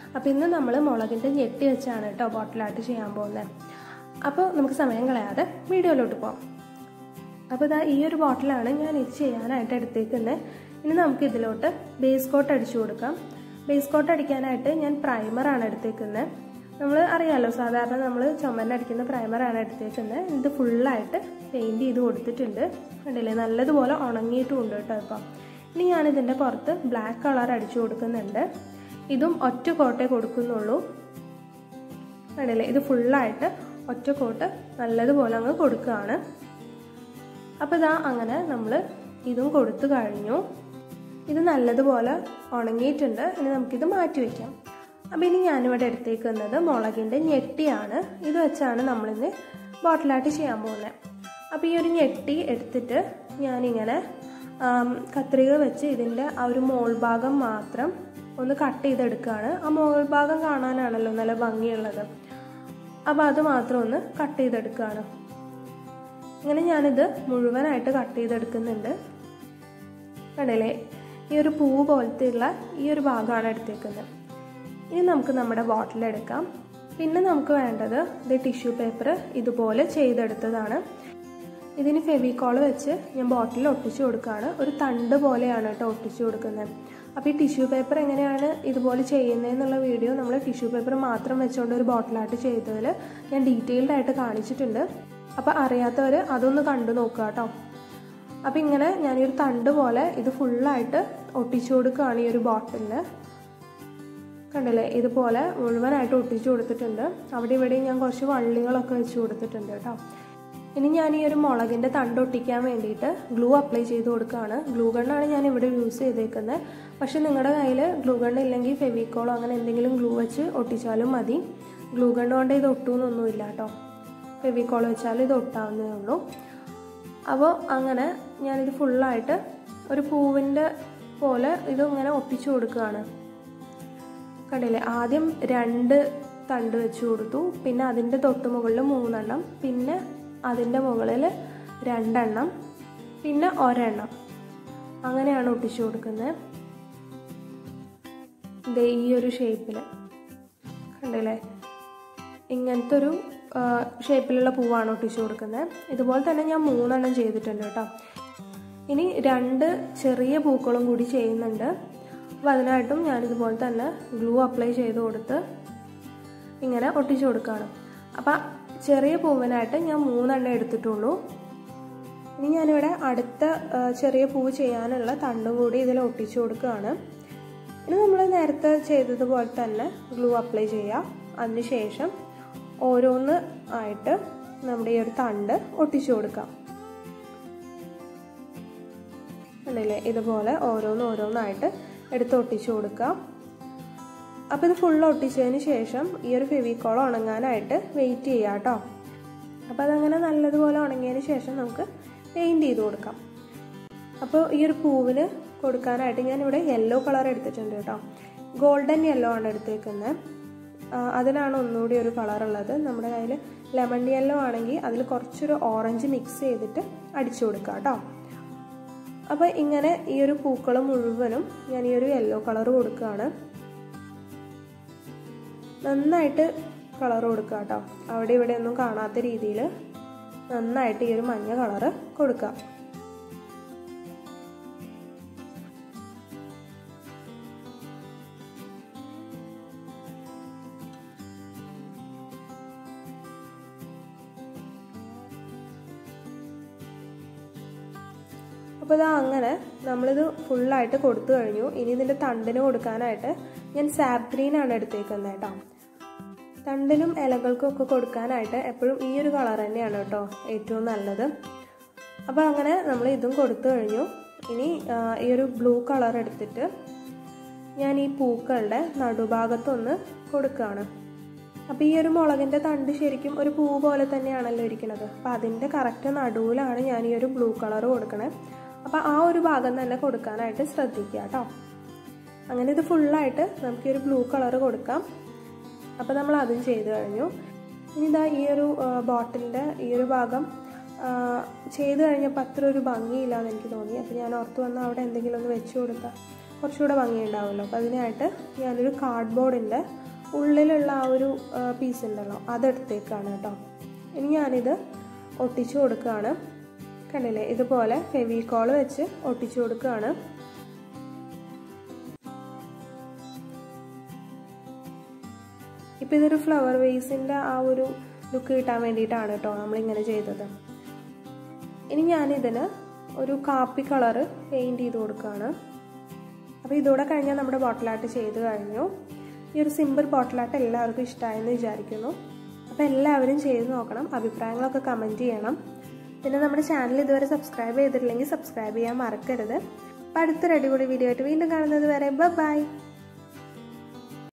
അപ്പോൾ ഇന്ന് നമ്മൾ മുളകിൻ്റെ ഞെട്ടി വെച്ചാണ് കേട്ടോ ബോട്ടിലായിട്ട് ചെയ്യാൻ പോകുന്നത് അപ്പോൾ നമുക്ക് സമയം കളയാതെ വീഡിയോയിലോട്ട് പോകാം അപ്പോൾ ഇതാ ഈ ഒരു ബോട്ടിലാണ് ഞാൻ ഇത് ചെയ്യാനായിട്ട് എടുത്തേക്കുന്നത് ഇനി നമുക്ക് ഇതിലോട്ട് ബേസ് കോട്ട് അടിച്ചു കൊടുക്കാം ബേസ് കോട്ട് അടിക്കാനായിട്ട് ഞാൻ പ്രൈമറാണ് എടുത്തേക്കുന്നത് നമ്മൾ അറിയാമല്ലോ സാധാരണ നമ്മൾ ചുമന്ന അടിക്കുന്ന പ്രൈമറാണ് എടുത്തേക്കുന്നത് ഇത് ഫുള്ളായിട്ട് പെയിൻറ് ചെയ്ത് കൊടുത്തിട്ടുണ്ട് കണ്ടില്ലേ നല്ലതുപോലെ ഉണങ്ങിയിട്ടുമുണ്ട് കേട്ടോ ഇപ്പം ഇനി ഞാനിതിൻ്റെ പുറത്ത് ബ്ലാക്ക് കളർ അടിച്ചു കൊടുക്കുന്നുണ്ട് ഇതും ഒറ്റ കോട്ടേ കൊടുക്കുന്നുള്ളൂ കണ്ടില്ലേ ഇത് ഫുള്ളായിട്ട് ഒറ്റ കോട്ട് നല്ലതുപോലെ അങ്ങ് കൊടുക്കുകയാണ് അപ്പോൾ ഇതാ അങ്ങനെ നമ്മൾ ഇതും കൊടുത്തു കഴിഞ്ഞു ഇത് നല്ലതുപോലെ ഉണങ്ങിയിട്ടുണ്ട് ഇനി നമുക്കിത് മാറ്റി വയ്ക്കാം അപ്പോൾ ഇനി ഞാനിവിടെ എടുത്തേക്കുന്നത് മുളകിൻ്റെ ഞെട്ടിയാണ് ഇത് വെച്ചാണ് നമ്മളിന്ന് ബോട്ടിലായിട്ട് ചെയ്യാൻ പോകുന്നത് അപ്പോൾ ഈ ഒരു ഞെട്ടി എടുത്തിട്ട് ഞാനിങ്ങനെ കത്രിക വെച്ച് ഇതിൻ്റെ ആ ഒരു മോൾ ഭാഗം മാത്രം ഒന്ന് കട്ട് ചെയ്തെടുക്കുകയാണ് ആ മോൾ ഭാഗം കാണാനാണല്ലോ നല്ല ഭംഗിയുള്ളത് അപ്പോൾ അത് മാത്രം ഒന്ന് കട്ട് ചെയ്തെടുക്കുകയാണ് ഇങ്ങനെ ഞാനിത് മുഴുവനായിട്ട് കട്ട് ചെയ്തെടുക്കുന്നുണ്ട് കണ്ടില്ലേ ഈ ഒരു പൂവ് പോലത്തെയുള്ള ഈ ഒരു ഭാഗമാണ് എടുത്തേക്കുന്നത് ഇനി നമുക്ക് നമ്മുടെ ബോട്ടിൽ എടുക്കാം പിന്നെ നമുക്ക് വേണ്ടത് ഇത് ടിഷ്യൂ പേപ്പർ ഇതുപോലെ ചെയ്തെടുത്തതാണ് ഇതിന് ഫെവിക്കോൾ വെച്ച് ഞാൻ ബോട്ടിൽ ഒട്ടിച്ചു കൊടുക്കുകയാണ് ഒരു തണ്ട് പോലെയാണ് കേട്ടോ ഒട്ടിച്ചു കൊടുക്കുന്നത് അപ്പോൾ ഈ ടിഷ്യൂ പേപ്പർ എങ്ങനെയാണ് ഇതുപോലെ ചെയ്യുന്നതെന്നുള്ള വീഡിയോ നമ്മൾ ടിഷ്യൂ പേപ്പർ മാത്രം വെച്ചുകൊണ്ട് ഒരു ബോട്ടിലായിട്ട് ചെയ്തതിൽ ഞാൻ ഡീറ്റെയിൽഡ് ആയിട്ട് കാണിച്ചിട്ടുണ്ട് അപ്പോൾ അറിയാത്തവർ അതൊന്ന് കണ്ടു നോക്കുക കേട്ടോ അപ്പോൾ ഇങ്ങനെ ഞാനൊരു തണ്ട് പോലെ ഇത് ഫുള്ളായിട്ട് ഒട്ടിച്ചു കൊടുക്കുകയാണ് ഈ ഒരു ബോട്ടിലിൽ കണ്ടില്ലേ ഇതുപോലെ മുഴുവനായിട്ട് ഒട്ടിച്ചു കൊടുത്തിട്ടുണ്ട് അവിടെ ഇവിടെയും ഞാൻ കുറച്ച് വള്ളികളൊക്കെ വെച്ച് കൊടുത്തിട്ടുണ്ട് കേട്ടോ ഇനി ഞാൻ ഈ ഒരു മുളകിൻ്റെ തണ്ട് ഒട്ടിക്കാൻ വേണ്ടിയിട്ട് ഗ്ലൂ അപ്ലൈ ചെയ്ത് കൊടുക്കുകയാണ് ഗ്ലൂ ഗണ്ണാണ് ഞാൻ ഇവിടെ യൂസ് ചെയ്തേക്കുന്നത് പക്ഷെ നിങ്ങളുടെ കയ്യിൽ ഗ്ലൂ ഗണ്ണ് ഇല്ലെങ്കിൽ ഫെവിക്കോളോ അങ്ങനെ എന്തെങ്കിലും ഗ്ലൂ വെച്ച് ഒട്ടിച്ചാലും മതി ഗ്ലൂ ഗണ്ണ് കൊണ്ട് ഇത് ഒട്ടുമെന്നൊന്നുമില്ല കേട്ടോ ഫെവിക്കോൾ വെച്ചാൽ ഇത് ഒട്ടാവുന്നേ ഉള്ളൂ അപ്പോൾ അങ്ങനെ ഞാനിത് ഫുള്ളായിട്ട് ഒരു പൂവിൻ്റെ പോലെ ഇത് ഇങ്ങനെ ഒട്ടിച്ചു കൊടുക്കുകയാണ് കണ്ടില്ലേ ആദ്യം രണ്ട് തണ്ട് വെച്ച് കൊടുത്തു പിന്നെ അതിൻ്റെ തൊട്ട് മുകളിൽ മൂന്നെണ്ണം പിന്നെ അതിൻ്റെ മുകളിൽ രണ്ടെണ്ണം പിന്നെ ഒരെണ്ണം അങ്ങനെയാണ് ഒട്ടിച്ചു കൊടുക്കുന്നത് ഇത് ഈ ഒരു ഷേപ്പിൽ കണ്ടില്ലേ ഇങ്ങനത്തെ ഒരു ഷേപ്പിലുള്ള പൂവാണ് ഒട്ടിച്ചു കൊടുക്കുന്നത് ഇതുപോലെ തന്നെ ഞാൻ മൂന്നെണ്ണം ചെയ്തിട്ടുണ്ട് കേട്ടോ ഇനി രണ്ട് ചെറിയ പൂക്കളും കൂടി ചെയ്യുന്നുണ്ട് അപ്പോൾ അതിനായിട്ടും ഞാനിതുപോലെ തന്നെ ഗ്ലൂ അപ്ലൈ ചെയ്ത് കൊടുത്ത് ഇങ്ങനെ ഒട്ടിച്ചു കൊടുക്കുകയാണ് അപ്പം ചെറിയ പൂവിനായിട്ട് ഞാൻ മൂന്നെണ്ണം എടുത്തിട്ടുള്ളൂ ഇനി ഞാനിവിടെ അടുത്ത ചെറിയ പൂവ് ചെയ്യാനുള്ള തണ്ടും കൂടി ഇതിൽ ഒട്ടിച്ചു കൊടുക്കുകയാണ് ഇനി നമ്മൾ നേരത്തെ ചെയ്തതുപോലെ തന്നെ ഗ്ലൂ അപ്ലൈ ചെയ്യുക അതിനുശേഷം ഓരോന്ന് ആയിട്ട് നമ്മുടെ ഈ ഒരു തണ്ട് ഒട്ടിച്ചു കൊടുക്കാം അല്ലേ ഇതുപോലെ ഓരോന്ന് ഓരോന്നായിട്ട് എടുത്ത് ഒട്ടിച്ചു കൊടുക്കാം അപ്പോൾ ഇത് ഫുൾ ഒട്ടിച്ചതിന് ശേഷം ഈ ഒരു ഫെവിക്കോൾ ഉണങ്ങാനായിട്ട് വെയിറ്റ് ചെയ്യാം കേട്ടോ അപ്പോൾ അതങ്ങനെ നല്ലതുപോലെ ഉണങ്ങിയതിന് ശേഷം നമുക്ക് പെയിൻറ് ചെയ്ത് കൊടുക്കാം അപ്പോൾ ഈ ഒരു പൂവിന് കൊടുക്കാനായിട്ട് ഞാനിവിടെ യെല്ലോ കളർ എടുത്തിട്ടുണ്ട് കേട്ടോ ഗോൾഡൻ യെല്ലോ ആണ് എടുത്തേക്കുന്നത് അതിനാണ് ഒന്നുകൂടി ഒരു കളർ ഉള്ളത് നമ്മുടെ കയ്യിൽ ലെമൺ യെല്ലോ ആണെങ്കിൽ അതിൽ കുറച്ചൊരു ഓറഞ്ച് മിക്സ് ചെയ്തിട്ട് അടിച്ചു കൊടുക്കാം കേട്ടോ അപ്പോൾ ഇങ്ങനെ ഈ ഒരു പൂക്കൾ മുഴുവനും ഞാൻ ഈ ഒരു യെല്ലോ കളർ കൊടുക്കുകയാണ് നന്നായിട്ട് കളർ കൊടുക്കുക കേട്ടോ അവിടെ ഇവിടെ ഒന്നും കാണാത്ത രീതിയിൽ നന്നായിട്ട് ഈ ഒരു മഞ്ഞ കളറ് കൊടുക്കുക അപ്പോൾ ഇതാ അങ്ങനെ നമ്മളിത് ഫുള്ളായിട്ട് കൊടുത്തു കഴിഞ്ഞു ഇനി ഇതിൻ്റെ തണ്ടിന് കൊടുക്കാനായിട്ട് ഞാൻ സാപ്പ് ഗ്രീനാണ് എടുത്തേക്കുന്നത് കേട്ടോ തണ്ടിനും ഇലകൾക്കും ഒക്കെ കൊടുക്കാനായിട്ട് എപ്പോഴും ഈ ഒരു കളർ തന്നെയാണ് കേട്ടോ ഏറ്റവും നല്ലത് അപ്പോൾ അങ്ങനെ നമ്മൾ ഇതും കൊടുത്തു കഴിഞ്ഞു ഇനി ഈ ഒരു ബ്ലൂ കളർ എടുത്തിട്ട് ഞാൻ ഈ പൂക്കളുടെ നടുഭാഗത്തൊന്ന് കൊടുക്കുകയാണ് അപ്പോൾ ഈ ഒരു മുളകിൻ്റെ തണ്ട് ശരിക്കും ഒരു പൂ പോലെ തന്നെയാണല്ലോ ഇരിക്കുന്നത് അപ്പോൾ അതിൻ്റെ കറക്റ്റ് നടുവിലാണ് ഞാൻ ഈ ഒരു ബ്ലൂ കളർ കൊടുക്കണേ അപ്പോൾ ആ ഒരു ഭാഗം തന്നെ കൊടുക്കാനായിട്ട് ശ്രദ്ധിക്കുക കേട്ടോ അങ്ങനെ ഇത് ഫുള്ളായിട്ട് നമുക്ക് ഈ ഒരു ബ്ലൂ കളർ കൊടുക്കാം അപ്പോൾ നമ്മൾ അതും ചെയ്ത് കഴിഞ്ഞു ഇനി ഇതാ ഈ ഒരു ബോട്ടിലിൻ്റെ ഈ ഒരു ഭാഗം ചെയ്ത് കഴിഞ്ഞപ്പോൾ അത്ര ഒരു ഭംഗിയില്ലാന്ന് എനിക്ക് തോന്നി അപ്പോൾ ഞാൻ ഓർത്ത് വന്ന് അവിടെ എന്തെങ്കിലും ഒന്ന് വെച്ച് കൊടുത്താൽ കുറച്ചുകൂടെ ഭംഗിയുണ്ടാവുമല്ലോ അപ്പോൾ അതിനായിട്ട് ഞാനൊരു കാർഡ്ബോർഡിൻ്റെ ഉള്ളിലുള്ള ആ ഒരു പീസ് ഉണ്ടല്ലോ അതെടുത്തേക്കാണ് കേട്ടോ ഇനി ഞാനിത് ഒട്ടിച്ചു കൊടുക്കുകയാണ് കണ്ടില്ലേ ഇതുപോലെ ഫെവിക്കോൾ വെച്ച് ഒട്ടിച്ചു കൊടുക്കുകയാണ് ഇപ്പം ഇതൊരു ഫ്ലവർ വേസിൻ്റെ ആ ഒരു ലുക്ക് കിട്ടാൻ വേണ്ടിയിട്ടാണ് കേട്ടോ നമ്മളിങ്ങനെ ചെയ്തത് ഇനി ഞാനിതിന് ഒരു കാപ്പി കളറ് പെയിൻറ് ചെയ്ത് കൊടുക്കുകയാണ് അപ്പോൾ ഇതോടെ കഴിഞ്ഞാൽ നമ്മുടെ ബോട്ടിലാട്ട് ചെയ്ത് കഴിഞ്ഞു ഈ ഒരു സിമ്പിൾ ബോട്ടിലാട്ട് എല്ലാവർക്കും ഇഷ്ടമായെന്ന് വിചാരിക്കുന്നു അപ്പോൾ എല്ലാവരും ചെയ്ത് നോക്കണം അഭിപ്രായങ്ങളൊക്കെ കമൻറ്റ് ചെയ്യണം പിന്നെ നമ്മുടെ ചാനൽ ഇതുവരെ സബ്സ്ക്രൈബ് ചെയ്തിട്ടില്ലെങ്കിൽ സബ്സ്ക്രൈബ് ചെയ്യാൻ മറക്കരുത് അപ്പോൾ അടുത്തൊരു അടിപൊളി വീഡിയോ ആയിട്ട് വീണ്ടും കാണുന്നത് വരെ ബൈ